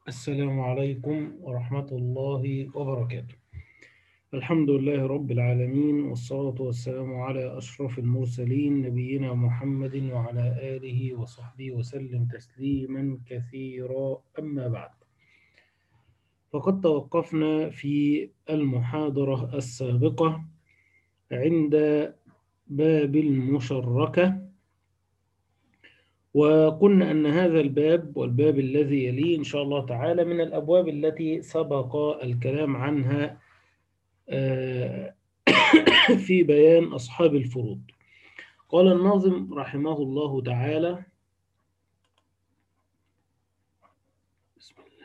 السلام عليكم ورحمة الله وبركاته الحمد لله رب العالمين والصلاة والسلام على أشرف المرسلين نبينا محمد وعلى آله وصحبه وسلم تسليما كثيرا أما بعد فقد توقفنا في المحاضرة السابقة عند باب المشركة وقلنا أن هذا الباب والباب الذي يليه إن شاء الله تعالى من الأبواب التي سبق الكلام عنها في بيان أصحاب الفروض قال الناظم رحمه الله تعالى بسم الله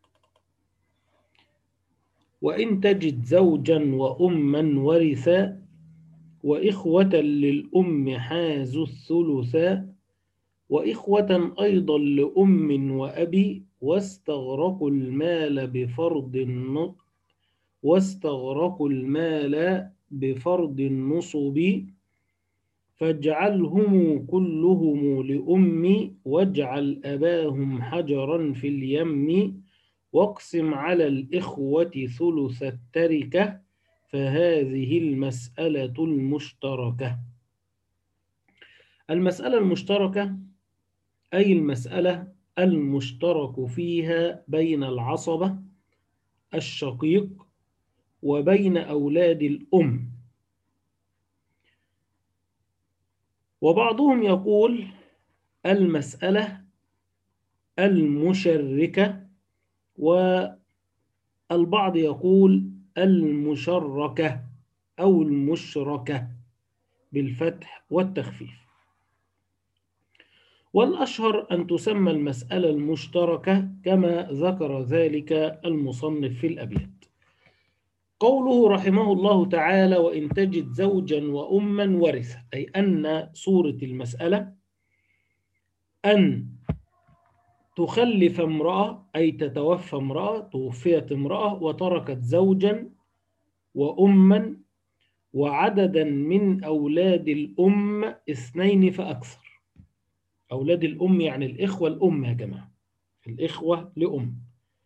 وإن تجد زوجا وأما ورثا وإخوة للأم حازوا الثلثا وإخوة أيضا لأم وأبي واستغرقوا المال بفرض واستغرقوا المال بفرض النصب فاجعلهم كلهم لأم واجعل أباهم حجرا في اليم واقسم على الإخوة ثلث التركة فهذه المسألة المشتركة المسألة المشتركة أي المسألة المشترك فيها بين العصبة الشقيق وبين أولاد الأم وبعضهم يقول المسألة المشركة والبعض يقول المشركة أو المشركة بالفتح والتخفيف والأشهر أن تسمى المسألة المشتركة كما ذكر ذلك المصنف في الأبيات قوله رحمه الله تعالى وإن تجد زوجا وأما ورث أي أن صورة المسألة أن تخلف امرأة أي تتوفى امرأة توفيت امرأة وتركت زوجا وأما وعددا من أولاد الأم اثنين فأكثر أولاد الأم يعني الإخوة الأم يا جماعة الإخوة لأم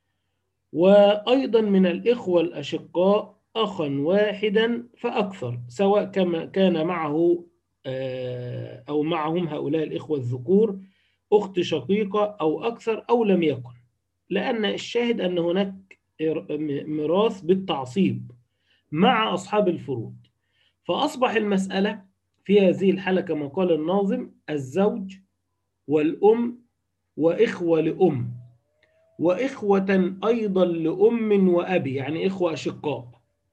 وأيضا من الإخوة الأشقاء أخا واحدا فأكثر سواء كما كان معه أو معهم هؤلاء الإخوة الذكور أخت شقيقة أو أكثر أو لم يكن لأن الشاهد أن هناك ميراث بالتعصيب مع أصحاب الفروض فأصبح المسألة في هذه الحالة كما قال الناظم الزوج والأم وإخوة لأم وإخوة أيضا لأم وأبي يعني إخوة أشقاء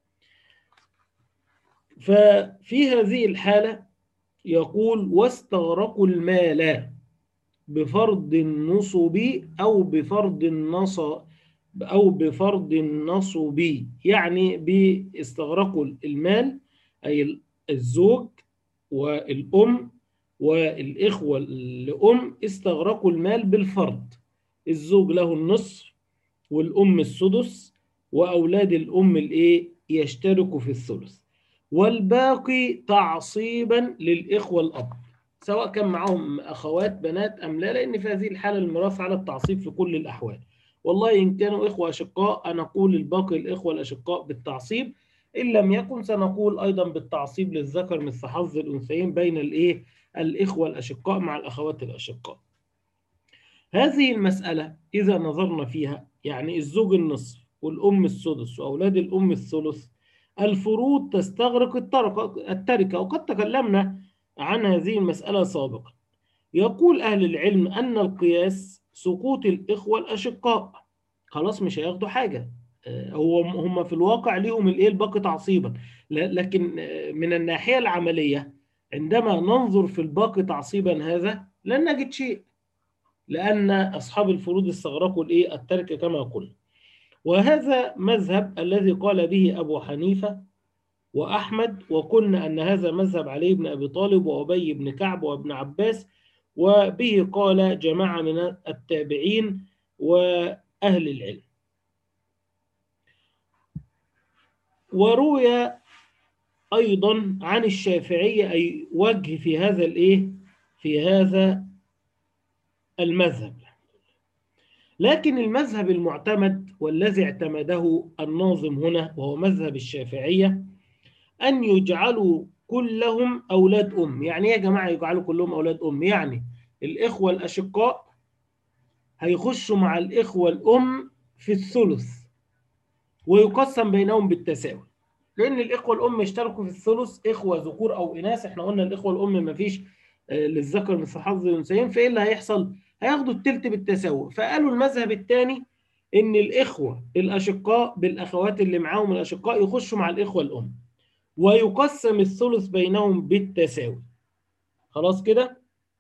ففي هذه الحالة يقول واستغرقوا المال بفرض النصب أو بفرض النصب أو بفرض النصب يعني باستغرقوا المال أي الزوج والأم والإخوة الأم استغرقوا المال بالفرض الزوج له النصف والأم السدس وأولاد الأم الإيه يشتركوا في الثلث والباقي تعصيبا للإخوة الأب سواء كان معهم أخوات بنات أم لا لأن في هذه الحالة الميراث على التعصيب في كل الأحوال والله إن كانوا إخوة أشقاء نقول الباقي الإخوة الأشقاء بالتعصيب إن لم يكن سنقول أيضا بالتعصيب للذكر مثل حظ الأنثيين بين الإيه الإخوة الأشقاء مع الأخوات الأشقاء هذه المسألة إذا نظرنا فيها يعني الزوج النصف والأم السدس وأولاد الأم الثلث الفروض تستغرق التركة وقد تكلمنا عن هذه المسألة سابقا يقول أهل العلم أن القياس سقوط الإخوة الأشقاء خلاص مش هياخدوا حاجة هو هم في الواقع ليهم الايه الباقي تعصيبا لكن من الناحية العملية عندما ننظر في الباقي تعصيبا هذا لن نجد شيء لأن أصحاب الفروض استغرقوا الإيه التركة كما قلنا وهذا مذهب الذي قال به أبو حنيفة وأحمد وقلنا أن هذا مذهب علي بن أبي طالب وأبي بن كعب وابن عباس وبه قال جماعة من التابعين وأهل العلم وروي أيضا عن الشافعية أي وجه في هذا الإيه في هذا المذهب لكن المذهب المعتمد والذي اعتمده الناظم هنا وهو مذهب الشافعية أن يجعلوا كلهم أولاد أم يعني إيه يا جماعة يجعلوا كلهم أولاد أم يعني الإخوة الأشقاء هيخشوا مع الإخوة الأم في الثلث ويقسم بينهم بالتساوي لأن الإخوة الأم اشتركوا في الثلث إخوة ذكور أو إناث إحنا قلنا الإخوة الأم مفيش آه، للذكر مثل حظ الأنثيين فإيه اللي هيحصل؟ هياخدوا التلت بالتساوي فقالوا المذهب الثاني إن الإخوة الأشقاء بالأخوات اللي معاهم الأشقاء يخشوا مع الإخوة الأم ويقسم الثلث بينهم بالتساوي خلاص كده؟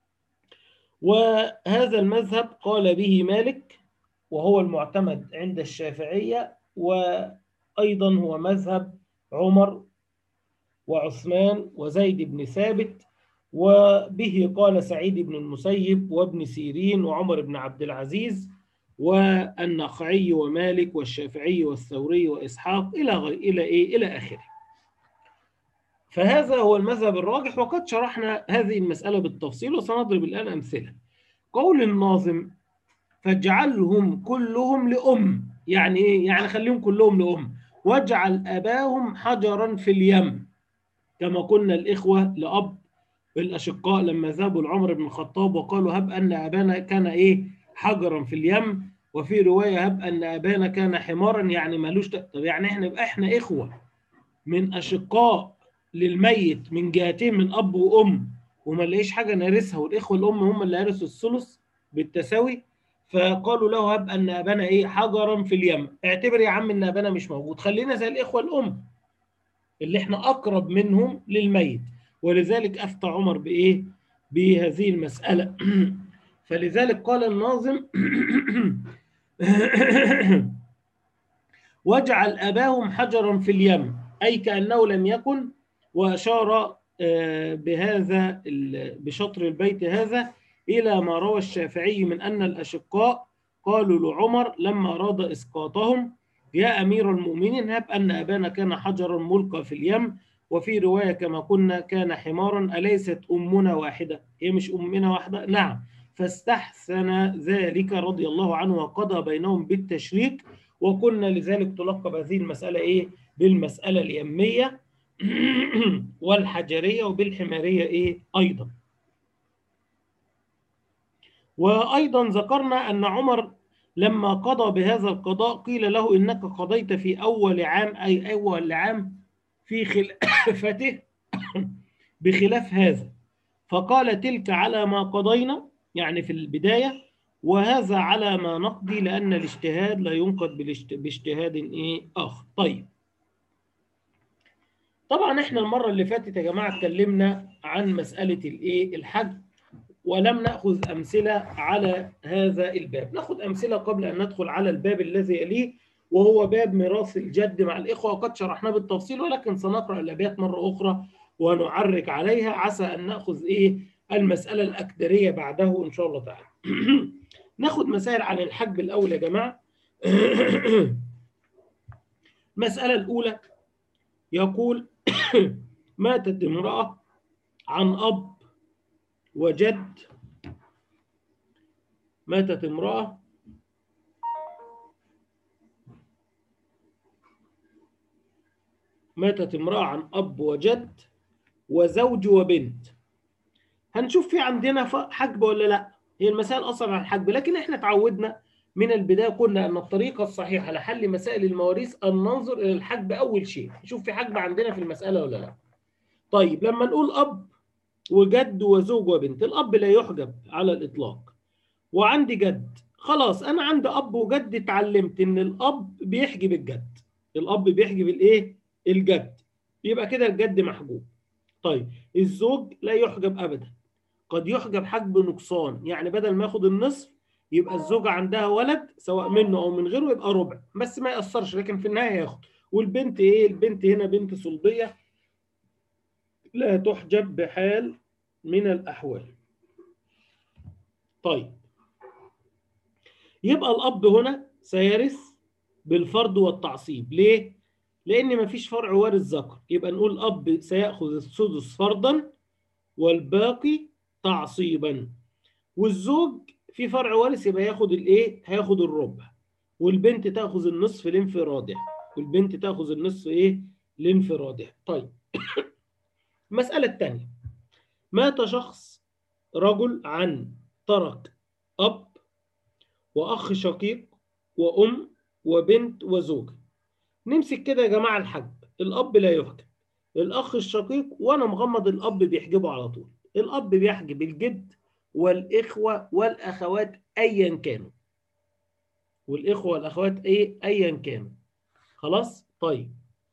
وهذا المذهب قال به مالك وهو المعتمد عند الشافعية وأيضا هو مذهب عمر وعثمان وزيد بن ثابت وبه قال سعيد بن المسيب وابن سيرين وعمر بن عبد العزيز والنخعي ومالك والشافعي والثوري وإسحاق إلى غير إلى إيه إلى آخره فهذا هو المذهب الراجح وقد شرحنا هذه المسألة بالتفصيل وسنضرب الآن أمثلة قول الناظم فاجعلهم كلهم لأم يعني إيه؟ يعني خليهم كلهم لأم واجعل أباهم حجرا في اليم كما قلنا الإخوة لأب الأشقاء لما ذهبوا لعمر بن الخطاب وقالوا هب أن أبانا كان إيه حجرا في اليم وفي رواية هب أن أبانا كان حمارا يعني مالوش طب يعني إحنا يبقى إحنا إخوة من أشقاء للميت من جهتين من أب وأم وما نلاقيش حاجة نرثها والإخوة الأم هم اللي هرسوا الثلث بالتساوي فقالوا له هب أن أبانا إيه حجرا في اليم اعتبر يا عم أن أبانا مش موجود خلينا زي الإخوة الأم اللي إحنا أقرب منهم للميت ولذلك أفتى عمر بإيه بهذه المسألة فلذلك قال الناظم واجعل أباهم حجرا في اليم أي كأنه لم يكن وأشار بهذا بشطر البيت هذا إلى ما روى الشافعي من أن الأشقاء قالوا لعمر لما أراد إسقاطهم يا أمير المؤمنين هب أن أبانا كان حجرا ملقى في اليم وفي رواية كما قلنا كان حمارا أليست أمنا واحدة هي مش أمنا واحدة نعم فاستحسن ذلك رضي الله عنه وقضى بينهم بالتشريك وقلنا لذلك تلقب هذه المسألة إيه بالمسألة اليمية والحجرية وبالحمارية إيه أيضا وأيضا ذكرنا أن عمر لما قضى بهذا القضاء قيل له إنك قضيت في أول عام أي أول عام في خلافته بخلاف هذا فقال تلك على ما قضينا يعني في البداية وهذا على ما نقضي لأن الاجتهاد لا ينقض باجتهاد إيه آخر طيب طبعا احنا المرة اللي فاتت يا جماعة اتكلمنا عن مسألة الايه الحج ولم نأخذ أمثلة على هذا الباب نأخذ أمثلة قبل أن ندخل على الباب الذي يليه وهو باب ميراث الجد مع الإخوة وقد شرحناه بالتفصيل ولكن سنقرأ الأبيات مرة أخرى ونعرج عليها عسى أن نأخذ إيه المسألة الأكدرية بعده إن شاء الله تعالى ناخذ مسائل عن الحج الأول يا جماعة المسألة الأولى يقول ماتت امرأة عن أب وجد ماتت امرأة ماتت امرأة عن أب وجد وزوج وبنت هنشوف في عندنا حجب ولا لا هي المسائل أصلا عن الحجب لكن احنا تعودنا من البداية قلنا أن الطريقة الصحيحة لحل مسائل المواريث أن ننظر إلى الحجب أول شيء نشوف في حجب عندنا في المسألة ولا لا طيب لما نقول أب وجد وزوج وبنت الأب لا يحجب على الإطلاق وعندي جد خلاص أنا عندي أب وجد اتعلمت إن الأب بيحجب الجد الأب بيحجب الإيه؟ الجد يبقى كده الجد محجوب طيب الزوج لا يحجب أبدا قد يحجب حجب نقصان يعني بدل ما ياخد النصف يبقى الزوجة عندها ولد سواء منه أو من غيره يبقى ربع بس ما يأثرش لكن في النهاية ياخد والبنت إيه؟ البنت هنا بنت صلبية لا تحجب بحال من الأحوال طيب يبقى الأب هنا سيرث بالفرض والتعصيب ليه؟ لأن مفيش فرع وارث ذكر يبقى نقول الأب سيأخذ السدس فرضا والباقي تعصيبا والزوج في فرع وارث يبقى ياخد الايه هياخد الربع والبنت تاخذ النصف لانفرادها والبنت تاخذ النصف ايه لانفرادها طيب المساله الثانيه مات شخص رجل عن ترك اب واخ شقيق وام وبنت وزوجه نمسك كده يا جماعه الحج الاب لا يحجب الاخ الشقيق وانا مغمض الاب بيحجبه على طول الاب بيحجب الجد والاخوه والاخوات ايا كانوا والاخوه والاخوات ايه ايا كانوا خلاص طيب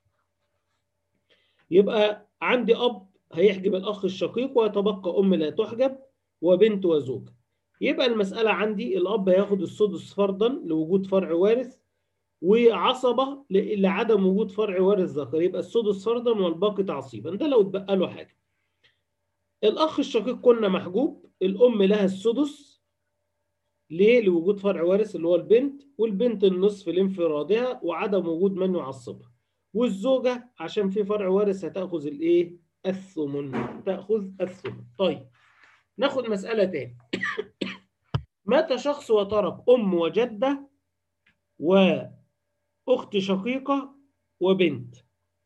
يبقى عندي اب هيحجب الاخ الشقيق ويتبقى ام لا تحجب وبنت وزوج يبقى المساله عندي الاب هياخد السدس فرضا لوجود فرع وارث وعصبه لعدم وجود فرع وارث ذكر يبقى السدس فرضا والباقي تعصيبا ده لو اتبقى له حاجه الاخ الشقيق كنا محجوب الام لها السدس ليه لوجود فرع وارث اللي هو البنت والبنت النصف لانفرادها وعدم وجود من يعصبها والزوجه عشان في فرع وارث هتاخذ الايه الثمن تاخذ الثمن طيب ناخد مساله تاني مات شخص وترك ام وجده واخت شقيقه وبنت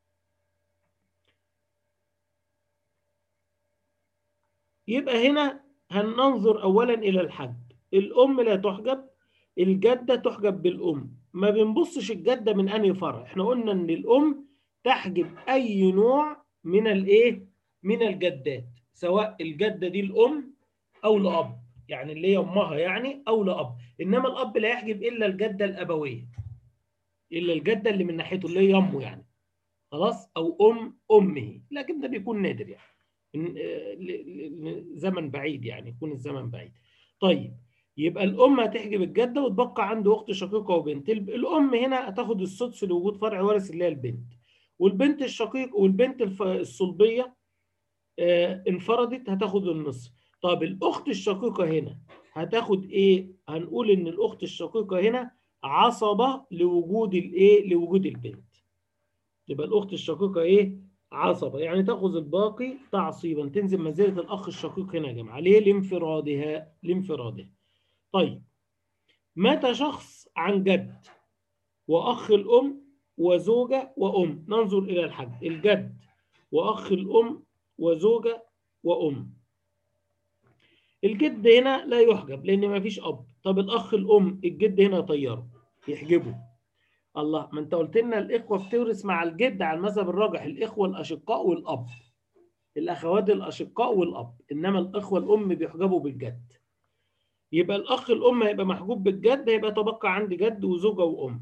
يبقى هنا هننظر اولا الى الحج الام لا تحجب الجده تحجب بالام ما بنبصش الجده من انهي فرع احنا قلنا ان الام تحجب اي نوع من الايه من الجدات سواء الجده دي الام او الاب يعني اللي هي امها يعني او لاب انما الاب لا يحجب الا الجده الابويه الا الجده اللي من ناحيته اللي هي امه يعني خلاص او ام امه لكن ده بيكون نادر يعني زمن بعيد يعني يكون الزمن بعيد طيب يبقى الام هتحجب الجده وتبقى عنده اخت شقيقه وبنت الام هنا هتاخد السدس لوجود فرع وارث اللي هي البنت والبنت الشقيق والبنت الصلبيه آه انفردت هتاخد النصف طب الاخت الشقيقه هنا هتاخد ايه هنقول ان الاخت الشقيقه هنا عصبه لوجود الايه لوجود البنت يبقى الاخت الشقيقه ايه عصبه يعني تاخذ الباقي تعصيبا تنزل منزله الاخ الشقيق هنا يا جماعه ليه لانفرادها لانفرادها طيب مات شخص عن جد واخ الام وزوجه وام ننظر الى الحد الجد واخ الام وزوجه وام الجد هنا لا يحجب لان ما فيش اب طب الاخ الام الجد هنا طيره يحجبه الله ما انت قلت لنا الاخوه بتورث مع الجد على المذهب الراجح الاخوه الاشقاء والاب الاخوات الاشقاء والاب انما الاخوه الام بيحجبوا بالجد يبقى الاخ الام هيبقى محجوب بالجد هيبقى تبقى عندي جد وزوجه وام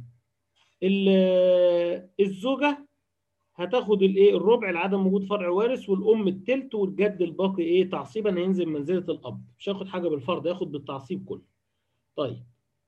الزوجه هتاخد الايه الربع لعدم وجود فرع وارث والام التلت والجد الباقي ايه تعصيبا هينزل منزله الاب مش هياخد حاجه بالفرض هياخد بالتعصيب كله طيب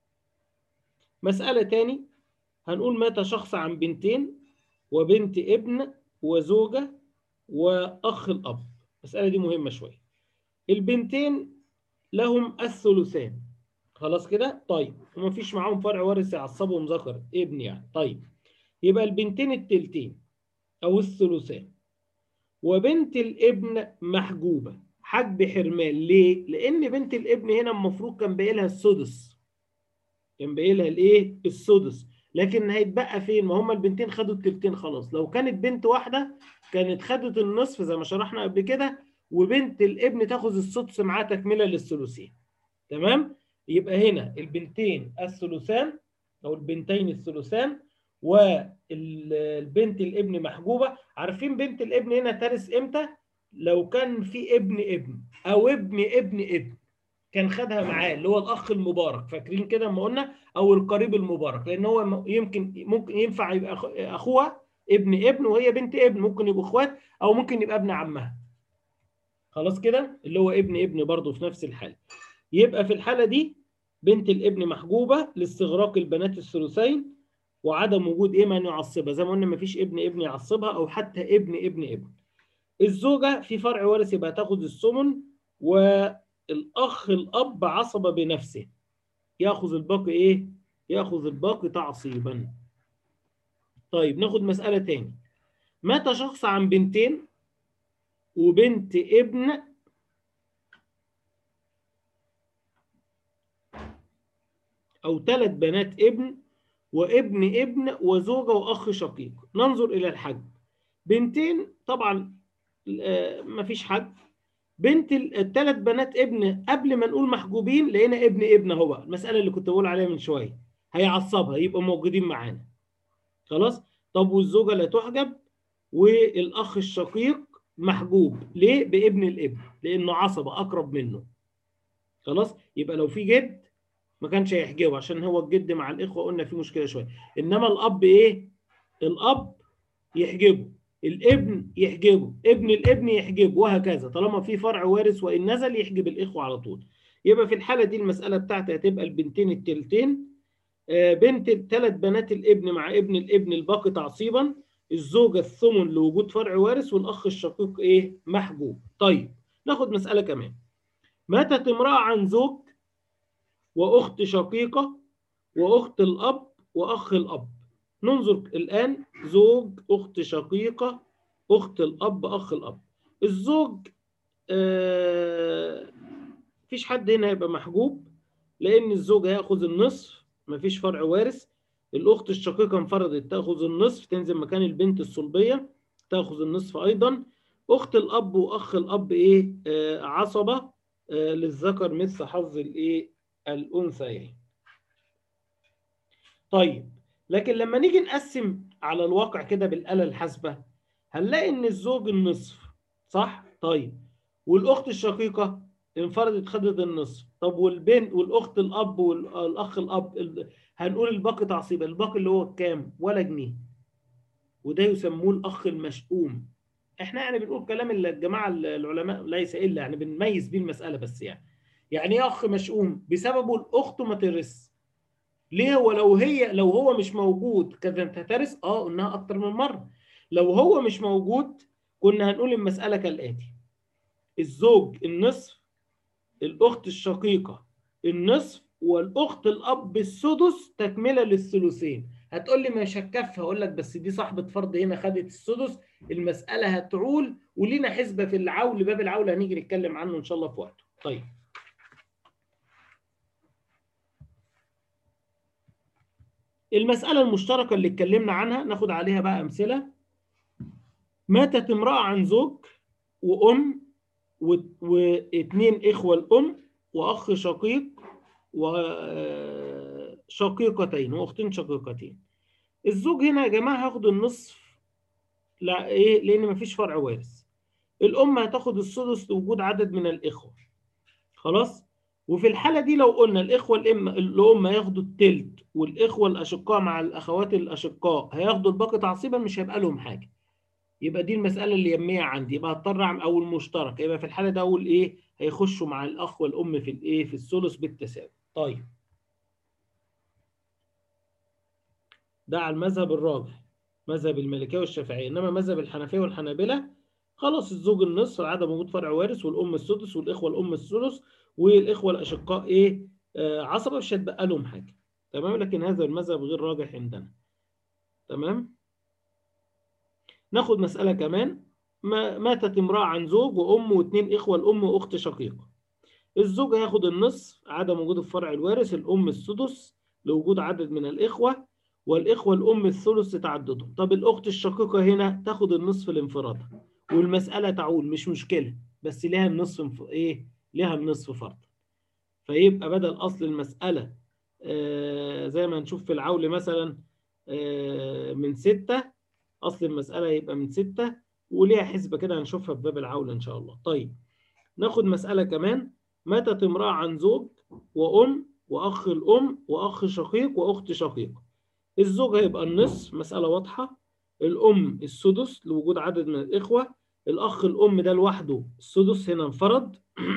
مساله تاني هنقول مات شخص عن بنتين وبنت ابن وزوجه واخ الاب المساله دي مهمه شويه البنتين لهم الثلثان خلاص كده طيب وما فيش معاهم فرع وارث يعصبهم ذكر ابن يعني طيب يبقى البنتين التلتين او الثلثان وبنت الابن محجوبه حجب حرمان ليه لان بنت الابن هنا المفروض كان باقي لها السدس كان باقي لها الايه السدس لكن هيتبقى فين ما هم البنتين خدوا التلتين خلاص لو كانت بنت واحده كانت خدت النصف زي ما شرحنا قبل كده وبنت الابن تاخذ السدس معاه تكمله للثلثين تمام يبقى هنا البنتين الثلثان او البنتين الثلثان والبنت الابن محجوبه عارفين بنت الابن هنا ترث امتى لو كان في ابن ابن او ابن ابن ابن كان خدها معاه اللي هو الاخ المبارك فاكرين كده لما قلنا او القريب المبارك لان هو يمكن ممكن ينفع يبقى اخوها ابن ابن وهي بنت ابن ممكن يبقوا اخوات او ممكن يبقى ابن عمها خلاص كده اللي هو ابن ابن برضه في نفس الحاله يبقى في الحاله دي بنت الابن محجوبه لاستغراق البنات الثلثين وعدم وجود ايه من يعصبها زي ما قلنا مفيش ابن ابن يعصبها او حتى ابن ابن ابن الزوجه في فرع وارث يبقى تاخد الثمن والاخ الاب عصب بنفسه ياخذ الباقي ايه ياخذ الباقي تعصيبا طيب ناخد مساله تاني مات شخص عن بنتين وبنت ابن أو ثلاث بنات ابن وابن ابن وزوجة وأخ شقيق ننظر إلى الحج بنتين طبعا آه، مفيش حج بنت الثلاث بنات ابن قبل ما نقول محجوبين لقينا ابن ابن اهو بقى المسألة اللي كنت بقول عليها من شوية هيعصبها يبقوا موجودين معانا خلاص طب والزوجة لا تحجب والأخ الشقيق محجوب ليه بابن الابن لأنه عصبة أقرب منه خلاص يبقى لو في جد ما كانش هيحجبه عشان هو الجد مع الإخوة قلنا في مشكلة شوية إنما الأب إيه الأب يحجبه الابن يحجبه ابن الابن يحجبه وهكذا طالما في فرع وارث وإن نزل يحجب الإخوة على طول يبقى في الحالة دي المسألة بتاعتي هتبقى البنتين التلتين آه، بنت الثلاث بنات الابن مع ابن الابن الباقي تعصيبا الزوجة الثمن لوجود فرع وارث والأخ الشقيق إيه محجوب طيب ناخد مسألة كمان ماتت امرأة عن زوج وأخت شقيقة وأخت الأب وأخ الأب ننظر الآن زوج أخت شقيقة أخت الأب أخ الأب الزوج آه فيش حد هنا هيبقى محجوب لأن الزوج هياخذ النصف مفيش فرع وارث الأخت الشقيقة انفردت تأخذ النصف تنزل مكان البنت الصلبية تأخذ النصف أيضا أخت الأب وأخ الأب إيه آه عصبة آه للذكر مثل حظ الإيه الأنثيين طيب لكن لما نيجي نقسم على الواقع كده بالآلة الحاسبة هنلاقي إن الزوج النصف صح؟ طيب والأخت الشقيقة انفردت خدت النصف طب والبنت والأخت الأب والأخ الأب ال- هنقول الباقي تعصيبا الباقي اللي هو كام؟ ولا جنيه وده يسموه الأخ المشؤوم احنا يعني بنقول كلام الجماعة العلماء ليس إلا يعني بنميز بيه المسألة بس يعني يعني ايه أخ مشؤوم؟ بسببه الأخت ما ترث ليه ولو هي لو هو مش موجود كانت هترث اه قلناها اكتر من مره لو هو مش موجود كنا هنقول المساله كالاتي الزوج النصف الاخت الشقيقه النصف والاخت الاب السدس تكمله للثلثين هتقول لي مش هتكفي هقول لك بس دي صاحبه فرض هنا خدت السدس المساله هتعول ولينا حسبه في العول باب العول هنيجي نتكلم عنه ان شاء الله في وقته طيب المسألة المشتركة اللي اتكلمنا عنها ناخد عليها بقى أمثلة ماتت امرأة عن زوج وأم و- واثنين إخوة الأم وأخ شقيق وشقيقتين وأختين شقيقتين الزوج هنا يا جماعة هاخد النصف لا إيه لأن مفيش فرع وارث الأم هتاخد السدس لوجود عدد من الإخوة خلاص وفي الحالة دي لو قلنا الإخوة الأم الأم هياخدوا التلت والإخوة الأشقاء مع الأخوات الأشقاء هياخدوا الباقي تعصيبا مش هيبقى لهم حاجة يبقى دي المسألة اللي يمية عندي يبقى هضطر أعمل أول مشترك يبقى في الحالة ده أقول إيه هيخشوا مع الأخ والأم في الإيه في الثلث بالتساوي طيب ده على المذهب الراجح مذهب المالكية والشافعية إنما مذهب الحنفية والحنابلة خلاص الزوج النصف عدم وجود فرع وارث والأم السدس والإخوة الأم الثلث والاخوه الاشقاء ايه آه عصبه مش هتبقى لهم حاجه تمام لكن هذا المذهب غير راجح عندنا تمام ناخد مساله كمان ما ماتت امراه عن زوج وام واثنين اخوه الام واخت شقيقه الزوج هياخد النصف عدم وجود الفرع الوارث الام السدس لوجود عدد من الاخوه والاخوه الام الثلث تعددهم طب الاخت الشقيقه هنا تاخد النصف الانفراد والمساله تعول مش مشكله بس ليها النصف انف- ايه لها النصف فرض فيبقى بدل أصل المسألة آه، زي ما هنشوف في العول مثلا آه، من ستة أصل المسألة يبقى من ستة وليها حسبة كده هنشوفها في باب العول إن شاء الله طيب ناخد مسألة كمان ماتت امرأة عن زوج وأم وأخ الأم وأخ شقيق وأخت شقيق الزوج هيبقى النصف مسألة واضحة الأم السدس لوجود عدد من الإخوة الأخ الأم ده لوحده السدس هنا انفرد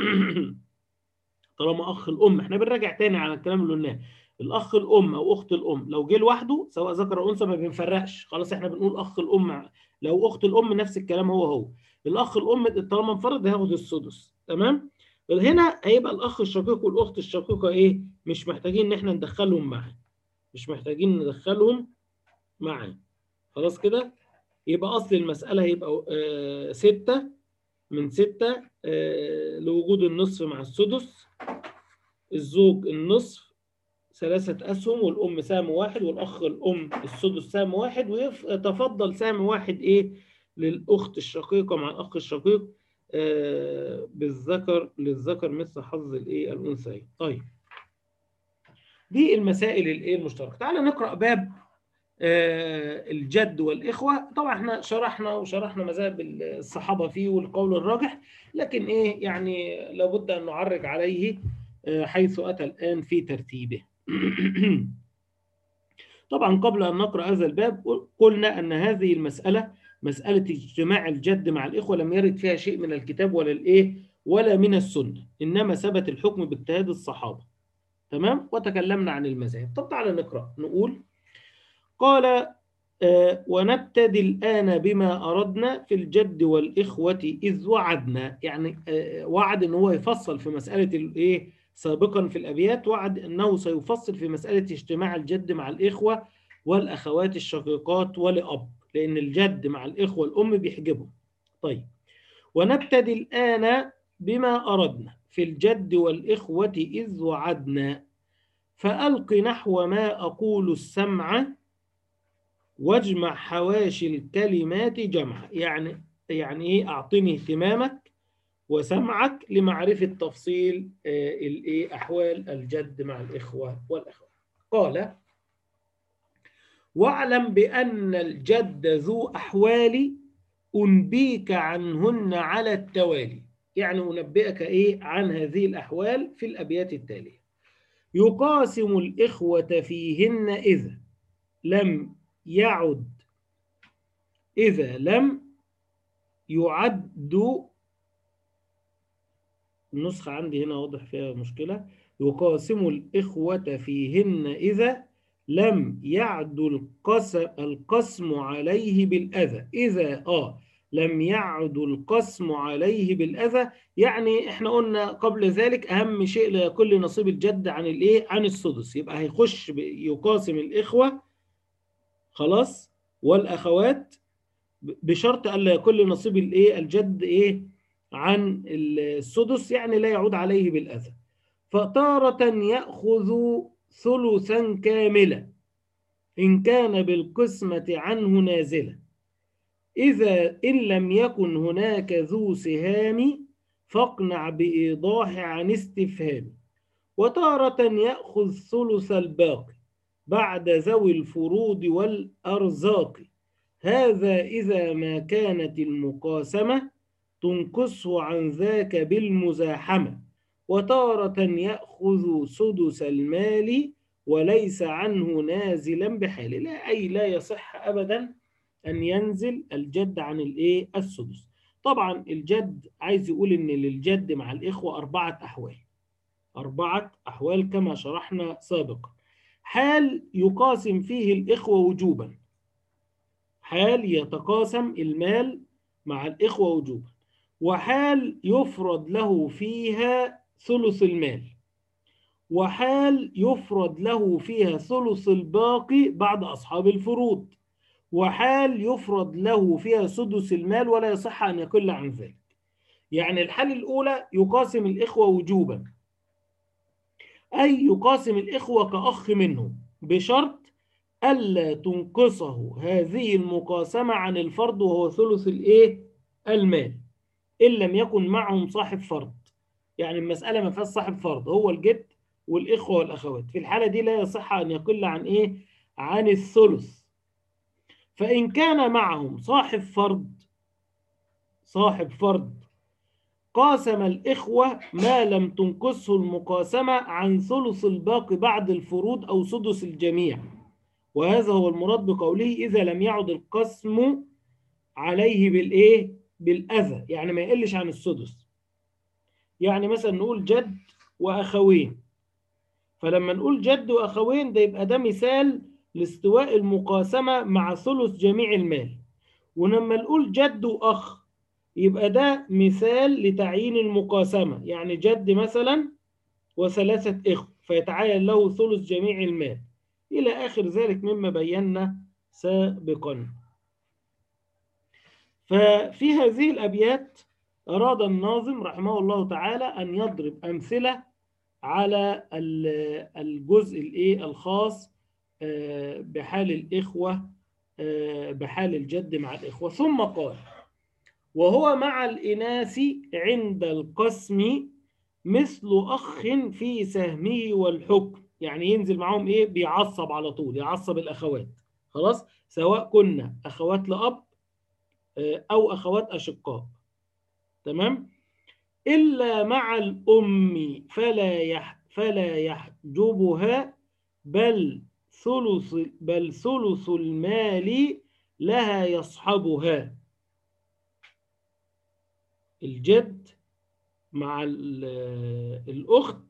طالما أخ الأم احنا بنراجع تاني على الكلام اللي قلناه الأخ الأم أو أخت الأم لو جه لوحده سواء ذكر أو أنثى ما بنفرقش خلاص احنا بنقول أخ الأم لو أخت الأم نفس الكلام هو هو الأخ الأم طالما انفرد هياخد السدس تمام هنا هيبقى الأخ الشقيق والأخت الشقيقة إيه مش محتاجين إن احنا ندخلهم معاه مش محتاجين ندخلهم معاه خلاص كده يبقى أصل المسألة هيبقى آه ستة من ستة آه لوجود النصف مع السدس الزوج النصف ثلاثة أسهم والأم سهم واحد والأخ الأم السدس سهم واحد ويتفضل سهم واحد إيه للأخت الشقيقة مع الأخ الشقيق آه بالذكر للذكر مثل حظ الإيه الأنثيين طيب دي المسائل الإيه المشتركة تعال نقرأ باب آه الجد والإخوة طبعا احنا شرحنا وشرحنا مذاهب الصحابة فيه والقول الراجح لكن إيه يعني لابد أن نعرج عليه آه حيث أتى الآن في ترتيبه طبعا قبل أن نقرأ هذا الباب قلنا أن هذه المسألة مسألة اجتماع الجد مع الإخوة لم يرد فيها شيء من الكتاب ولا الإيه ولا من السنة إنما ثبت الحكم باجتهاد الصحابة تمام وتكلمنا عن المذاهب طب تعالى نقرأ نقول قال آه ونبتدي الآن بما أردنا في الجد والإخوة إذ وعدنا يعني آه وعد أن هو يفصل في مسألة الإيه سابقا في الأبيات وعد أنه سيفصل في مسألة اجتماع الجد مع الإخوة والأخوات الشقيقات ولأب لأن الجد مع الإخوة الأم بيحجبهم طيب ونبتدي الآن بما أردنا في الجد والإخوة إذ وعدنا فألق نحو ما أقول السمع واجمع حواشي الكلمات جمع يعني يعني إيه أعطني اهتمامك وسمعك لمعرفة تفصيل الايه أحوال الجد مع الإخوة والأخوات قال واعلم بأن الجد ذو أحوال أنبيك عنهن على التوالي يعني أنبئك إيه عن هذه الأحوال في الأبيات التالية يقاسم الإخوة فيهن إذا لم يعد إذا لم يعد النسخة عندي هنا واضح فيها مشكلة يقاسم الإخوة فيهن إذا لم يعد القسم, القسم عليه بالأذى إذا آه لم يعد القسم عليه بالأذى يعني احنا قلنا قبل ذلك أهم شيء لكل نصيب الجد عن الإيه عن السدس يبقى هيخش يقاسم الإخوة خلاص والأخوات بشرط ألا يكون نصيب الإيه الجد إيه عن السدس يعني لا يعود عليه بالأذى فتارة يأخذ ثلثا كاملا إن كان بالقسمة عنه نازلا إذا إن لم يكن هناك ذو سهام فاقنع بإيضاح عن استفهام وتارة يأخذ ثلث الباقي بعد ذوي الفروض والأرزاق هذا إذا ما كانت المقاسمة تنقصه عن ذاك بالمزاحمة وتارة يأخذ سدس المال وليس عنه نازلا بحال لا أي لا يصح أبدا أن ينزل الجد عن الإيه السدس طبعا الجد عايز يقول إن للجد مع الإخوة أربعة أحوال أربعة أحوال كما شرحنا سابقا حال يقاسم فيه الإخوة وجوبا حال يتقاسم المال مع الإخوة وجوبا وحال يفرض له فيها ثلث المال وحال يفرض له فيها ثلث الباقي بعد أصحاب الفروض وحال يفرض له فيها سدس المال ولا يصح أن يقل عن ذلك يعني الحالة الأولى يقاسم الإخوة وجوبا أي يقاسم الإخوة كأخ منهم بشرط ألا تنقصه هذه المقاسمة عن الفرض وهو ثلث الإيه؟ المال إن لم يكن معهم صاحب فرض يعني المسألة ما فيهاش صاحب فرض هو الجد والإخوة والأخوات في الحالة دي لا يصح أن يقل عن إيه؟ عن الثلث فإن كان معهم صاحب فرض صاحب فرض قاسم الإخوة ما لم تنقصه المقاسمة عن ثلث الباقي بعد الفروض أو سدس الجميع وهذا هو المراد بقوله إذا لم يعد القسم عليه بالإيه؟ بالأذى يعني ما يقلش عن السدس يعني مثلا نقول جد وأخوين فلما نقول جد وأخوين ده يبقى ده مثال لاستواء المقاسمة مع ثلث جميع المال ولما نقول جد وأخ يبقى ده مثال لتعيين المقاسمة يعني جد مثلا وثلاثة إخوة فيتعين له ثلث جميع المال إلى آخر ذلك مما بينا سابقا ففي هذه الأبيات أراد الناظم رحمه الله تعالى أن يضرب أمثلة على ال- الجزء الايه الخاص آه، بحال الإخوة آه، بحال الجد مع الإخوة ثم قال وهو مع الإناث عند القسم مثل أخ في سهمه والحكم يعني ينزل معاهم إيه بيعصب على طول يعصب الأخوات خلاص سواء كنا أخوات لأب آه، أو أخوات أشقاء تمام إلا مع الأم فلا يح فلا يحجبها بل ثلث بل ثلث المال لها يصحبها الجد مع ال- الأخت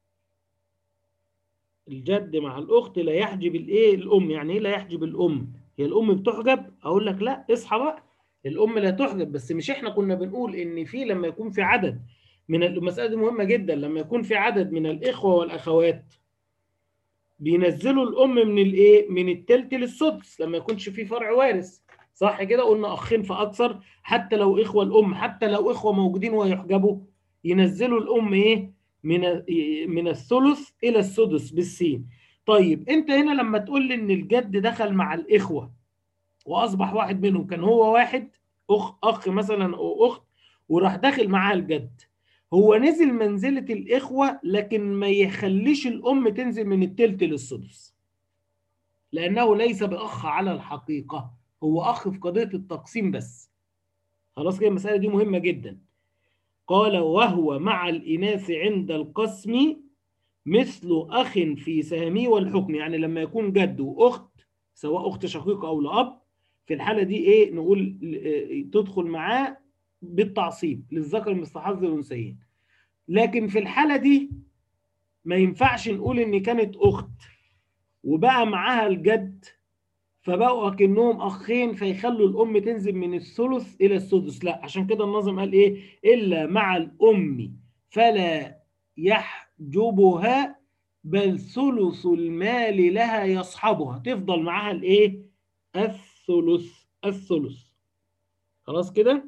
الجد مع الأخت لا يحجب الإيه الأم يعني إيه لا يحجب الأم هي الأم بتحجب أقول لك لا اصحى بقى الأم لا تحجب بس مش إحنا كنا بنقول إن في لما يكون في عدد من المسألة دي مهمة جدا لما يكون في عدد من الإخوة والأخوات بينزلوا الأم من الإيه من التلت للسدس لما يكونش في فرع وارث صح كده قلنا أخين فأكثر حتى لو إخوة الأم حتى لو إخوة موجودين ويحجبوا ينزلوا الأم إيه من من الثلث إلى السدس بالسين طيب أنت هنا لما تقول لي إن الجد دخل مع الإخوة وأصبح واحد منهم كان هو واحد أخ أخ مثلا أو أخت وراح داخل معاه الجد هو نزل منزلة الإخوة لكن ما يخليش الأم تنزل من التلت للسدس لأنه ليس بأخ على الحقيقة هو أخ في قضية التقسيم بس خلاص كده المسألة دي مهمة جدا قال وهو مع الإناث عند القسم مثل أخ في سهمه والحكم يعني لما يكون جد وأخت سواء أخت شقيقة أو لأب في الحالة دي إيه نقول آه، تدخل معاه بالتعصيب للذكر مثل حظ الأنثيين لكن في الحالة دي ما ينفعش نقول إن كانت أخت وبقى معاها الجد فبقوا كأنهم أخين فيخلوا الأم تنزل من الثلث إلى السدس لا عشان كده النظم قال إيه إلا مع الأم فلا يحجبها بل ثلث المال لها يصحبها تفضل معاها الإيه الثلث الثلث خلاص كده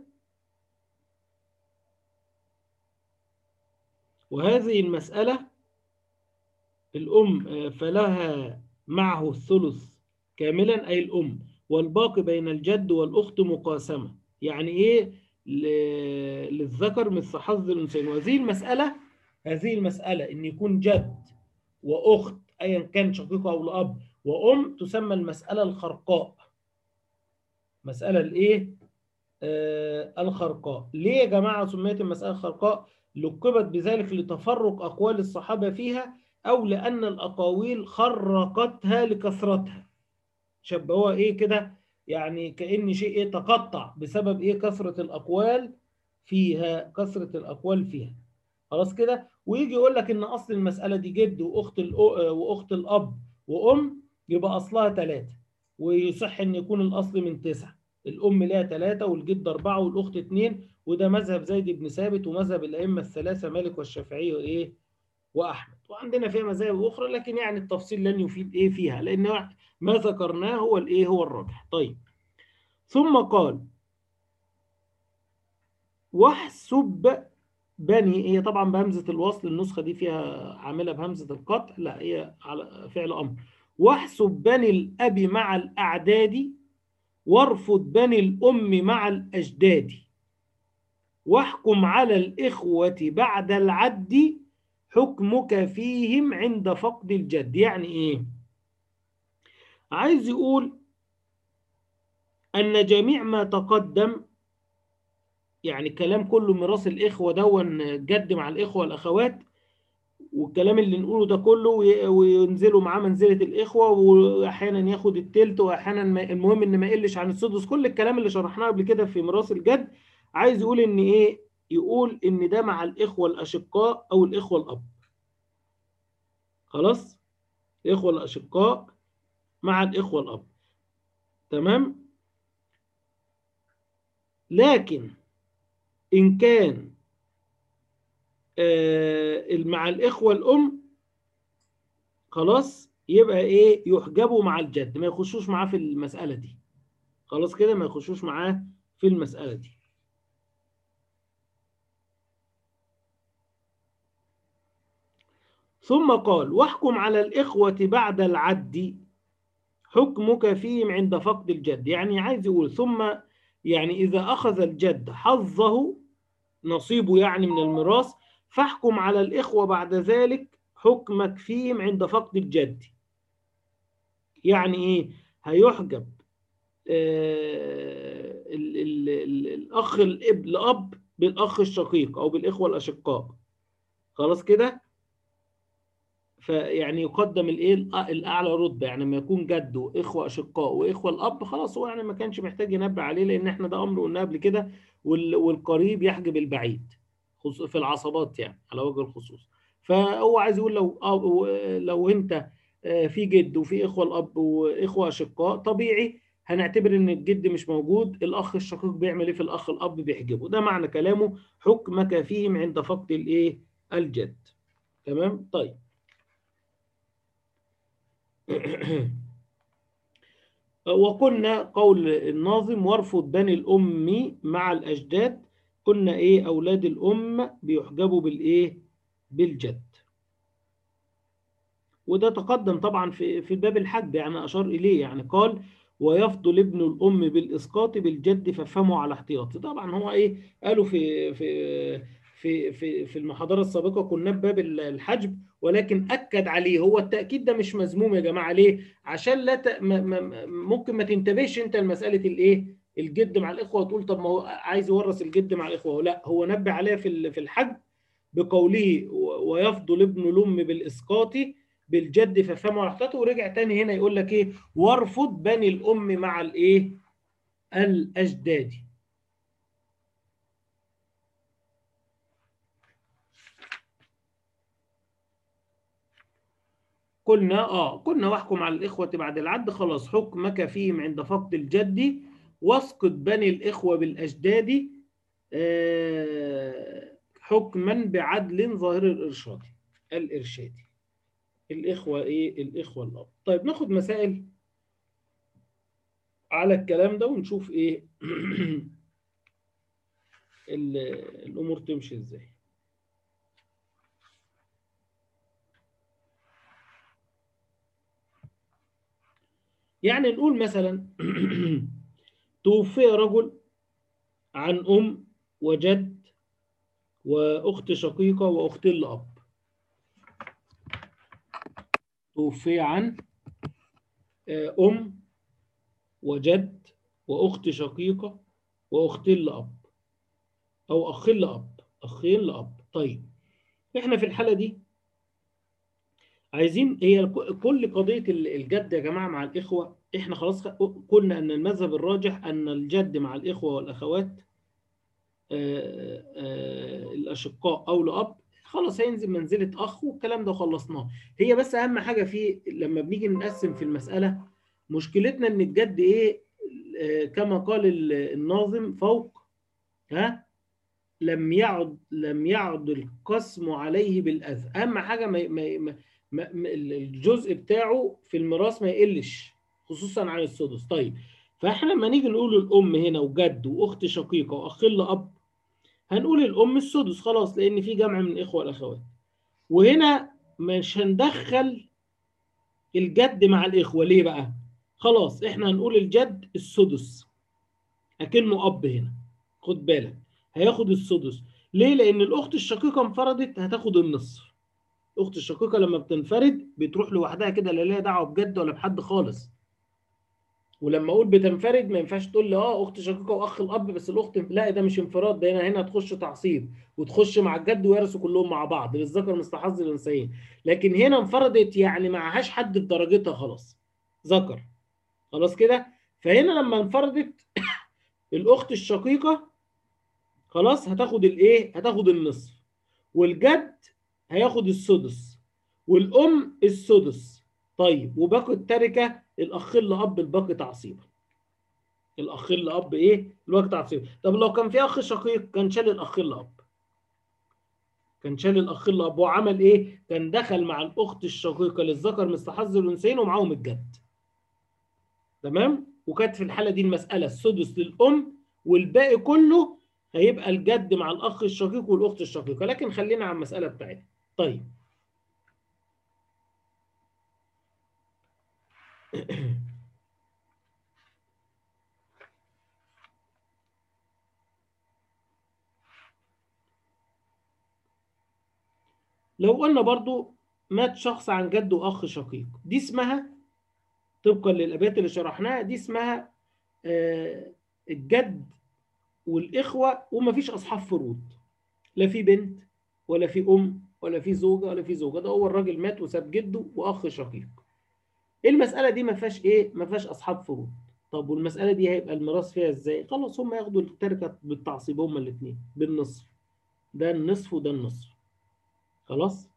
وهذه المسألة الأم آه، فلها معه الثلث كاملا أي الأم والباقي بين الجد والأخت مقاسمة يعني إيه ل- للذكر مثل حظ الأنثيين وهذه المسألة هذه المسألة إن يكون جد وأخت أيا كان شقيقة أو لأب وأم تسمى المسألة الخرقاء مسألة الإيه؟ آه الخرقاء ليه يا جماعة سميت المسألة الخرقاء؟ لقبت بذلك لتفرق أقوال الصحابة فيها أو لأن الأقاويل خرقتها لكثرتها شبهوها إيه كده يعني كأن شيء إيه تقطع بسبب إيه كثرة الأقوال فيها كثرة الأقوال فيها خلاص كده ويجي يقول لك إن أصل المسألة دي جد وأخت الأ- وأخت الأب وأم يبقى أصلها ثلاثة ويصح إن يكون الأصل من تسعة الأم لها ثلاثة والجد أربعة والأخت اثنين وده مذهب زيد بن ثابت ومذهب الأئمة الثلاثة مالك والشافعي وإيه وأحمد وعندنا فيها مذاهب أخرى لكن يعني التفصيل لن يفيد إيه فيها لأن ما ذكرناه هو الإيه هو الراجح طيب ثم قال واحسب بني هي طبعا بهمزة الوصل النسخة دي فيها عاملة بهمزة القطع لا هي على فعل أمر واحسب بني الأب مع الأعداد وارفض بني الأم مع الأجداد واحكم على الإخوة بعد العد حكمك فيهم عند فقد الجد يعني إيه عايز يقول أن جميع ما تقدم يعني كلام كله ميراث الإخوة دون جد مع الإخوة والأخوات والكلام اللي نقوله ده كله وي- وينزلوا معاه منزلة الإخوة وأحيانا ياخد التلت وأحيانا ما المهم إن ما يقلش عن السدس كل الكلام اللي شرحناه قبل كده في ميراث الجد عايز يقول إن إيه يقول إن ده مع الإخوة الأشقاء أو الإخوة الأب خلاص الإخوة الأشقاء مع الإخوة الأب تمام لكن إن كان آه، مع الإخوة الأم خلاص يبقى إيه يحجبوا مع الجد ما يخشوش معاه في المسألة دي خلاص كده ما يخشوش معاه في المسألة دي ثم قال واحكم على الإخوة بعد العد حكمك فيهم عند فقد الجد يعني عايز يقول ثم يعني إذا أخذ الجد حظه نصيبه يعني من الميراث فاحكم على الإخوة بعد ذلك حكمك فيهم عند فقد الجد يعني إيه هيحجب آه ال ال ال الأخ الأب الأب بالأخ الشقيق أو بالإخوة الأشقاء خلاص كده فيعني يقدم الايه الاعلى رتبه يعني لما يكون جد واخوه اشقاء واخوه الاب خلاص هو يعني ما كانش محتاج ينبه عليه لان احنا ده امر قلنا قبل كده والقريب يحجب البعيد في العصبات يعني على وجه الخصوص فهو عايز يقول لو لو انت في جد وفي اخوه الاب واخوه اشقاء طبيعي هنعتبر ان الجد مش موجود الاخ الشقيق بيعمل ايه في الاخ الاب بيحجبه ده معنى كلامه حكمك فيهم عند فقد الايه الجد تمام طيب وقلنا قول الناظم وارفض بني الأم مع الأجداد قلنا إيه أولاد الأم بيحجبوا بالإيه بالجد وده تقدم طبعا في في باب الحج يعني أشار إليه يعني قال ويفضل ابن الأم بالإسقاط بالجد فافهموا على احتياطي طبعا هو إيه قالوا في في في في في المحاضرة السابقة كنا بباب الحجب ولكن أكد عليه هو التأكيد ده مش مذموم يا جماعة ليه؟ عشان لا ت... م... م... ممكن ما تنتبهش أنت لمسألة الإيه؟ الجد مع الإخوة وتقول طب ما هو عايز يورث الجد مع الإخوة لا هو نبه عليها في في الحج بقوله ويفضل ابن الأم بالإسقاط بالجد ففهموا على احتياطه ورجع تاني هنا يقول لك إيه؟ وارفض بني الأم مع الإيه؟ الأجداد قلنا اه قلنا واحكم على الإخوة بعد العد خلاص حكمك فيهم عند فقد الجد واسقط بني الإخوة بالأجداد آه حكما بعدل ظاهر الإرشاد الإرشادي الإخوة إيه الإخوة الأب طيب ناخد مسائل على الكلام ده ونشوف إيه الأمور تمشي إزاي يعني نقول مثلا توفي رجل عن أم وجد وأخت شقيقة وأخت لأب توفي عن أم وجد وأخت شقيقة وأختين لأب أو أخين لأب أخين لأب طيب إحنا في الحالة دي عايزين هي كل قضية الجد يا جماعة مع الإخوة إحنا خلاص قلنا أن المذهب الراجح أن الجد مع الإخوة والأخوات آآ آآ الأشقاء أو لأب خلاص هينزل منزلة أخ والكلام ده خلصناه هي بس أهم حاجة فيه لما بنيجي نقسم في المسألة مشكلتنا إن الجد إيه كما قال الناظم فوق ها لم يعد لم يعد القسم عليه بالأذى أهم حاجة ما ما ما الجزء بتاعه في الميراث ما يقلش خصوصا عن السدس طيب فاحنا لما نيجي نقول الام هنا وجد واخت شقيقه واخ لاب هنقول الام السدس خلاص لان في جمع من الاخوه والاخوات وهنا مش هندخل الجد مع الاخوه ليه بقى خلاص احنا هنقول الجد السدس اكنه اب هنا خد بالك هياخد السدس ليه لان الاخت الشقيقه انفردت هتاخد النصف الاخت الشقيقه لما بتنفرد بتروح لوحدها كده لا ليها دعوه بجد ولا بحد خالص ولما اقول بتنفرد ما ينفعش تقول لي اه اخت شقيقه واخ الاب بس الاخت لا ده مش انفراد ده هنا هنا تخش تعصيب وتخش مع الجد ويرثوا كلهم مع بعض للذكر مثل حظ الانثيين لكن هنا انفردت يعني معهاش حد في درجتها خلاص ذكر خلاص كده فهنا لما انفردت الاخت الشقيقه خلاص هتاخد الايه هتاخد النصف والجد هياخد السدس والام السدس طيب وباقي التركه الاخ اللي اب الباقي تعصيبا الاخ اللي اب ايه الباقي تعصيبا طب لو كان في اخ شقيق كان شال الاخ اللي اب كان شال الاخ اللي اب وعمل ايه كان دخل مع الاخت الشقيقه للذكر مثل حظ الانثيين ومعاهم الجد تمام وكانت في الحاله دي المساله السدس للام والباقي كله هيبقى الجد مع الاخ الشقيق والاخت الشقيقه لكن خلينا على المساله بتاعتنا طيب لو قلنا برضو مات شخص عن جد وأخ شقيق دي اسمها طبقا للأبيات اللي شرحناها دي اسمها آه، الجد والإخوة ومفيش أصحاب فروض لا في بنت ولا في أم ولا في زوجة ولا في زوجة ده هو الراجل مات وساب جده وأخ شقيق المسألة دي ما فيهاش إيه ما فيهاش أصحاب فروض طب والمسألة دي هيبقى الميراث فيها إزاي خلاص هم ياخدوا التركة بالتعصيب هما الاتنين بالنصف ده النصف وده النصف خلاص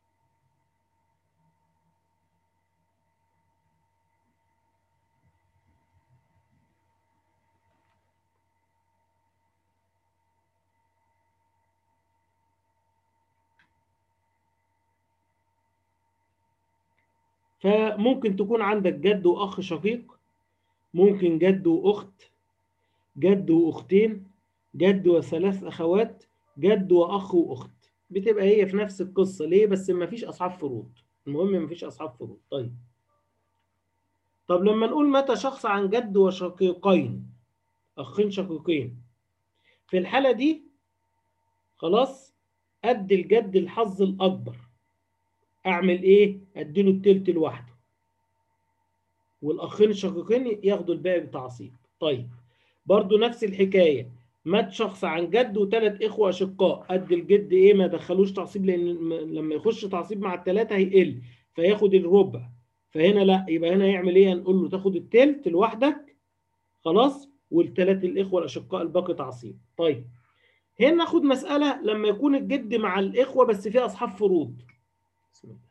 فممكن تكون عندك جد وأخ شقيق ممكن جد وأخت جد وأختين جد وثلاث أخوات جد وأخ وأخت بتبقى هي في نفس القصة ليه بس ما فيش أصحاب فروض المهم ما فيش أصحاب فروض طيب طب لما نقول متى شخص عن جد وشقيقين أخين شقيقين في الحالة دي خلاص أدي الجد الحظ الأكبر أعمل إيه؟ أديله التلت لوحده والأخين الشقيقين ياخدوا الباقي بتعصيب طيب برضو نفس الحكاية مات شخص عن جد وثلاث إخوة أشقاء قد الجد إيه ما دخلوش تعصيب لأن م- لما يخش تعصيب مع الثلاثة هيقل فياخد الربع فهنا لا يبقى هنا يعمل إيه؟ هنقول له تاخد التلت لوحدك خلاص والثلاث الإخوة الأشقاء الباقي تعصيب طيب هنا ناخد مسألة لما يكون الجد مع الإخوة بس فيها أصحاب فروض بسم الله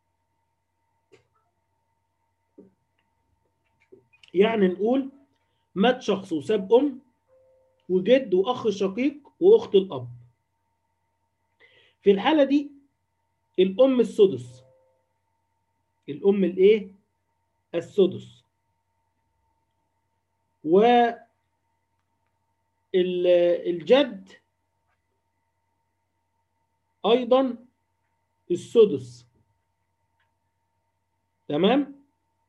يعني نقول مات شخص وساب أم وجد وأخ شقيق وأخت الأب في الحالة دي الأم السدس الأم الإيه؟ السدس و ال- الجد أيضا السدس تمام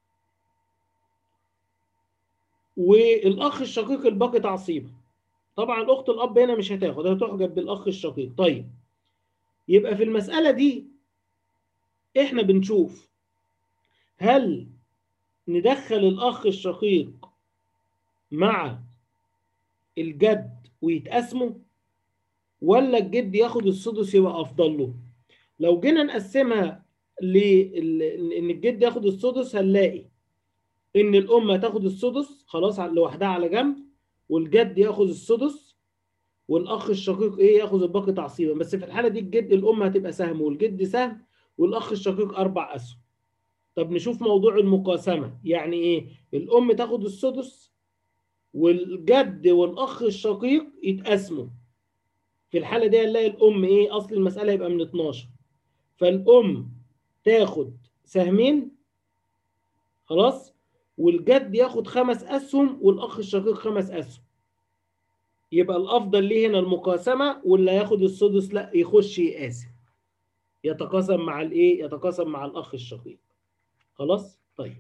والأخ الشقيق الباقي تعصيبا طبعا الأخت الأب هنا مش هتاخد هتحجب بالأخ الشقيق طيب يبقى في المسألة دي إحنا بنشوف هل ندخل الأخ الشقيق مع الجد ويتقسموا ولا الجد ياخد السدس يبقى أفضل له لو جينا نقسمها لل- إن الجد ياخد السدس هنلاقي إن الأم هتاخد السدس خلاص على- لوحدها على جنب والجد ياخد السدس والأخ الشقيق إيه ياخد الباقي تعصيبا بس في الحالة دي الجد الأم هتبقى سهم والجد سهم والأخ الشقيق أربع أسهم طب نشوف موضوع المقاسمة يعني إيه الأم تاخد السدس والجد والأخ الشقيق يتقسموا في الحالة دي هنلاقي الأم إيه أصل المسألة يبقى من 12 فالأم تاخد سهمين خلاص والجد ياخد خمس أسهم والأخ الشقيق خمس أسهم يبقى الأفضل ليه هنا المقاسمة واللي هياخد السدس لا يخش يقاسم يتقاسم مع الإيه يتقاسم مع الأخ الشقيق خلاص طيب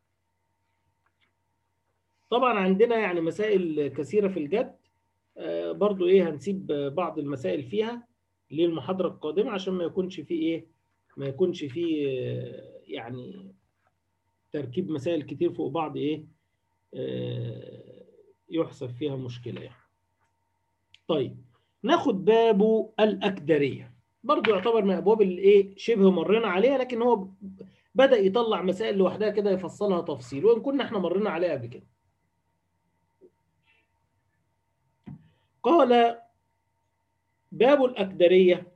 طبعا عندنا يعني مسائل كثيرة في الجد آه، برضو ايه هنسيب بعض المسائل فيها للمحاضرة القادمة عشان ما يكونش فيه ايه ما يكونش فيه آه، يعني تركيب مسائل كتير فوق بعض ايه آه، يحسب فيها مشكلة يعني طيب ناخد بابه الأكدرية برضو يعتبر من أبواب اللي ايه شبه مرينا عليها لكن هو بدأ يطلع مسائل لوحدها كده يفصلها تفصيل وإن كنا احنا مرينا عليها قبل كده قال باب الأكدرية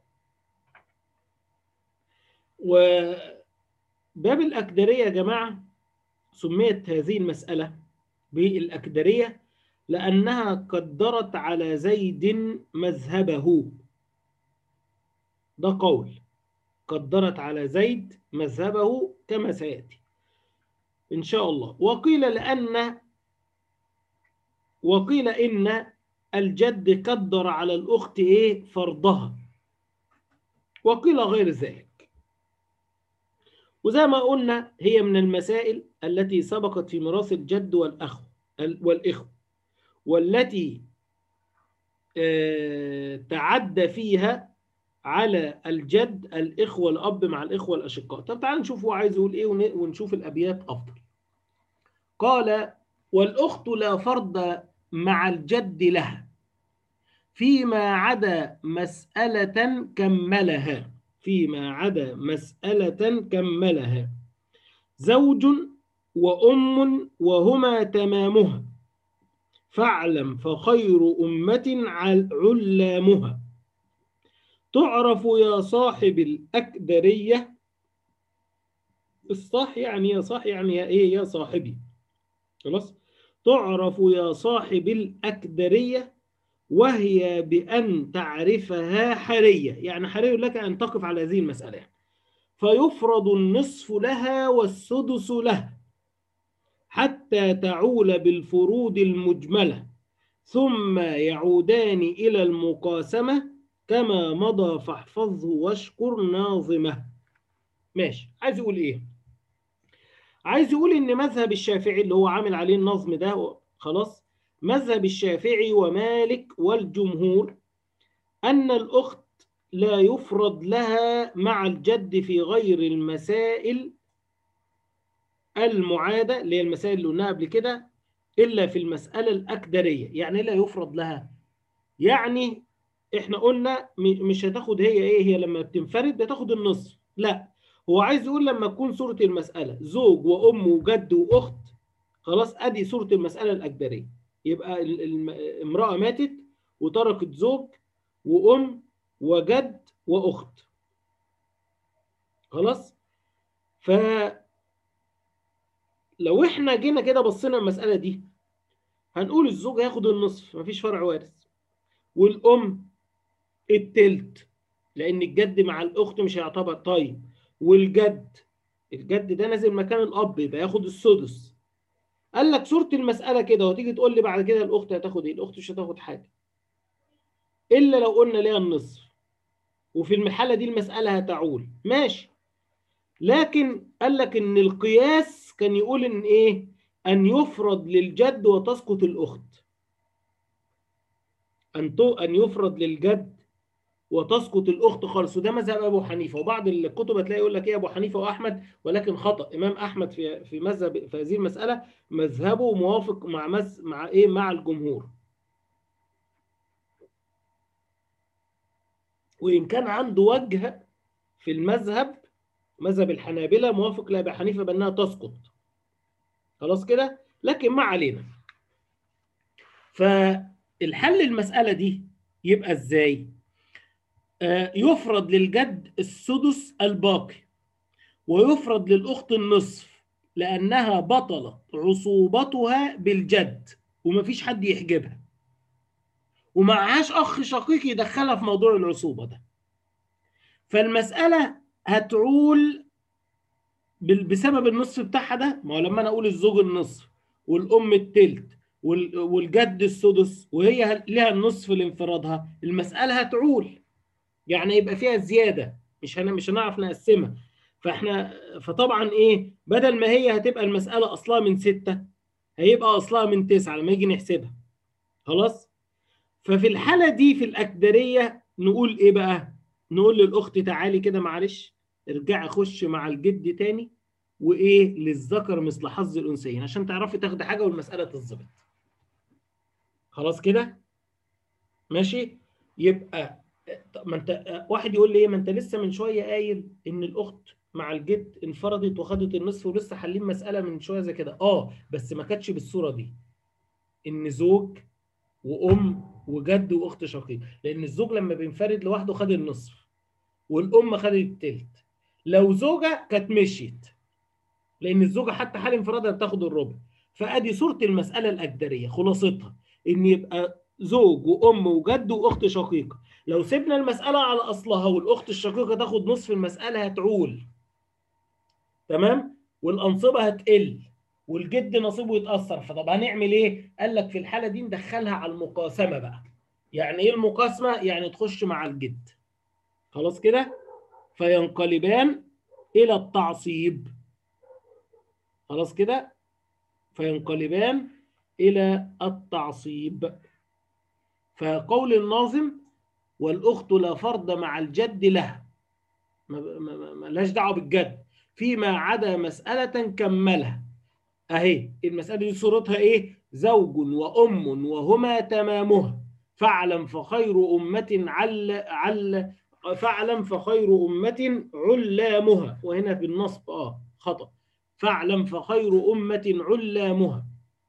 وباب الأكدرية يا جماعة سميت هذه المسألة بالأكدرية لأنها قدرت على زيد مذهبه ده قول قدرت على زيد مذهبه كما سيأتي إن شاء الله وقيل لأن وقيل إن الجد قدر على الأخت إيه فرضها وقيل غير ذلك وزي ما قلنا هي من المسائل التي سبقت في ميراث الجد والأخ والإخوة والتي آه، تعدى فيها على الجد الإخوة الأب مع الإخوة الأشقاء طب تعال نشوف هو عايز يقول إيه ون- ونشوف الأبيات أفضل قال والأخت لا فرض مع الجد لها فيما عدا مسألة كملها فيما عدا مسألة كملها زوج وأم وهما تمامها فاعلم فخير أمة عل- علامها تعرف يا صاحب الأكدرية الصح يعني يا صح يعني يا إيه يا صاحبي خلاص تعرف يا صاحب الأكدرية وهي بأن تعرفها حرية يعني حري لك أن تقف على هذه المسألة يعني. فيفرض النصف لها والسدس له حتى تعول بالفروض المجملة ثم يعودان إلى المقاسمة كما مضى فاحفظه واشكر ناظمه ماشي عايز يقول إيه عايز يقول إن مذهب الشافعي اللي هو عامل عليه النظم ده خلاص مذهب الشافعي ومالك والجمهور أن الأخت لا يفرض لها مع الجد في غير المسائل المعادة اللي هي المسائل اللي قلناها قبل كده إلا في المسألة الأكدرية يعني لا يفرض لها يعني إحنا قلنا م- مش هتاخد هي إيه هي لما بتنفرد بتاخد النصف لا هو عايز يقول لما تكون صورة المسألة زوج وأم وجد وأخت خلاص أدي صورة المسألة الأكدرية يبقى ال- الم- امرأة ماتت وتركت زوج وأم وجد وأخت خلاص ف لو احنا جينا كده بصينا المسألة دي هنقول الزوج هياخد النصف مفيش فرع وارث والأم التلت لأن الجد مع الأخت مش هيعتبر طيب والجد الجد ده نازل مكان الأب يبقى ياخد السدس قال لك صورة المسألة كده وتيجي تقول لي بعد كده الأخت هتاخد إيه؟ الأخت مش هتاخد حاجة إلا لو قلنا ليها النصف وفي الحالة دي المسألة هتعول ماشي لكن قال لك ان القياس كان يقول ان ايه ان يفرض للجد وتسقط الاخت ان تو ان يفرض للجد وتسقط الاخت خالص وده مذهب ابو حنيفه وبعض الكتب هتلاقي يقول لك ايه ابو حنيفه واحمد ولكن خطا امام احمد في في مذهب في هذه المساله مذهبه موافق مع مز مع ايه مع الجمهور وان كان عنده وجه في المذهب مذهب الحنابلة موافق لأبي حنيفة بأنها تسقط خلاص كده لكن ما علينا فالحل المسألة دي يبقى ازاي آه يفرض للجد السدس الباقي ويفرض للأخت النصف لأنها بطلت عصوبتها بالجد ومفيش حد يحجبها ومعهاش أخ شقيق يدخلها في موضوع العصوبة ده فالمسألة هتعول بال- بسبب النصف بتاعها ده ما هو لما انا اقول الزوج النصف والام التلت وال- والجد السدس وهي ه- لها النصف لانفرادها المساله هتعول يعني يبقى فيها زياده مش هن مش هنعرف نقسمها فاحنا فطبعا ايه بدل ما هي هتبقى المساله اصلها من سته هيبقى اصلها من تسعه لما يجي نحسبها خلاص ففي الحاله دي في الاكدريه نقول ايه بقى نقول للاخت تعالي كده معلش ارجعي خش مع الجد تاني وايه للذكر مثل حظ الانثيين عشان تعرفي تاخدي حاجه والمساله تتظبط خلاص كده ماشي يبقى طب ما انت واحد يقول لي ايه ما انت لسه من شويه قايل ان الاخت مع الجد انفردت وخدت النصف ولسه حالين مساله من شويه زي كده اه بس ما كانتش بالصوره دي ان زوج وام وجد واخت شقيق لان الزوج لما بينفرد لوحده خد النصف والام خدت التلت لو زوجه كانت مشيت لان الزوجه حتى حال انفرادها بتاخد الربع فادي صوره المساله الاجدريه خلاصتها ان يبقى زوج وام وجد واخت شقيقه لو سيبنا المساله على اصلها والاخت الشقيقه تاخد نصف المساله هتعول تمام والانصبه هتقل والجد نصيبه يتاثر فطب هنعمل ايه قال لك في الحاله دي ندخلها على المقاسمه بقى يعني ايه المقاسمه يعني تخش مع الجد خلاص كده فينقلبان إلى التعصيب خلاص كده فينقلبان إلى التعصيب فقول الناظم والأخت لا فرض مع الجد لها ما لهاش دعوة بالجد فيما عدا مسألة كملها أهي المسألة دي صورتها إيه زوج وأم وهما تمامها فاعلم فخير أمة عل عل فاعلم فخير أمة علامها وهنا بالنصب آه خطأ فاعلم فخير أمة علامها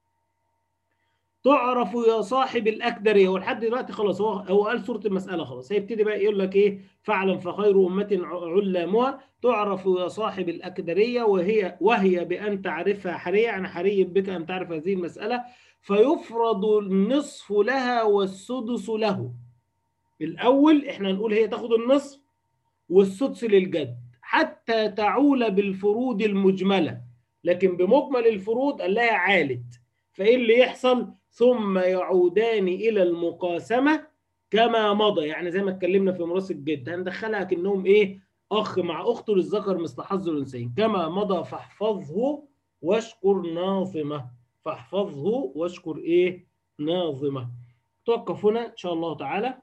تعرف يا صاحب الأكدرية ولحد دلوقتي خلاص هو هو قال صورة المسألة خلاص هيبتدي بقى يقول لك إيه فاعلم فخير أمة علامها تعرف يا صاحب الأكدرية وهي وهي بأن تعرفها حرية يعني حري بك أن تعرف هذه المسألة فيفرض النصف لها والسدس له الأول إحنا نقول هي تاخد النصف والسدس للجد حتى تعول بالفروض المجملة لكن بمجمل الفروض قال لها عالت فإيه اللي يحصل ثم يعودان إلى المقاسمة كما مضى يعني زي ما اتكلمنا في ميراث الجد هندخلها كأنهم إيه أخ مع أخته للذكر مثل حظ الأنثيين كما مضى فاحفظه واشكر ناظمة فاحفظه واشكر إيه ناظمة توقف هنا إن شاء الله تعالى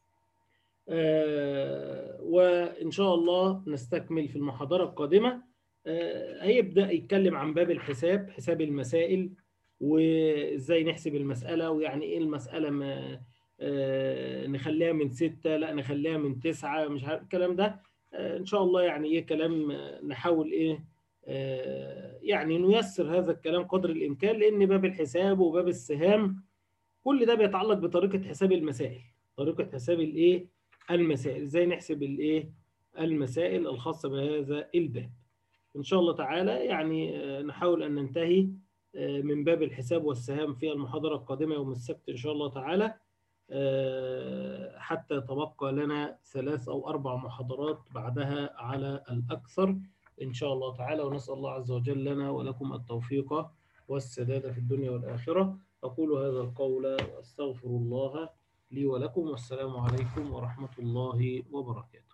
آه وإن شاء الله نستكمل في المحاضرة القادمة آه هيبدأ يتكلم عن باب الحساب حساب المسائل وإزاي نحسب المسألة ويعني إيه المسألة ما آه نخليها من ستة لا نخليها من تسعة مش عارف الكلام ده إن شاء الله يعني إيه كلام نحاول إيه يعني نيسر هذا الكلام قدر الإمكان لأن باب الحساب وباب السهام كل ده بيتعلق بطريقة حساب المسائل طريقة حساب الإيه المسائل ازاي نحسب الايه المسائل الخاصة بهذا الباب ان شاء الله تعالى يعني نحاول ان ننتهي من باب الحساب والسهام في المحاضرة القادمة يوم السبت ان شاء الله تعالى حتى يتبقى لنا ثلاث او اربع محاضرات بعدها على الاكثر ان شاء الله تعالى ونسال الله عز وجل لنا ولكم التوفيق والسداد في الدنيا والاخره اقول هذا القول واستغفر الله لي ولكم والسلام عليكم ورحمة الله وبركاته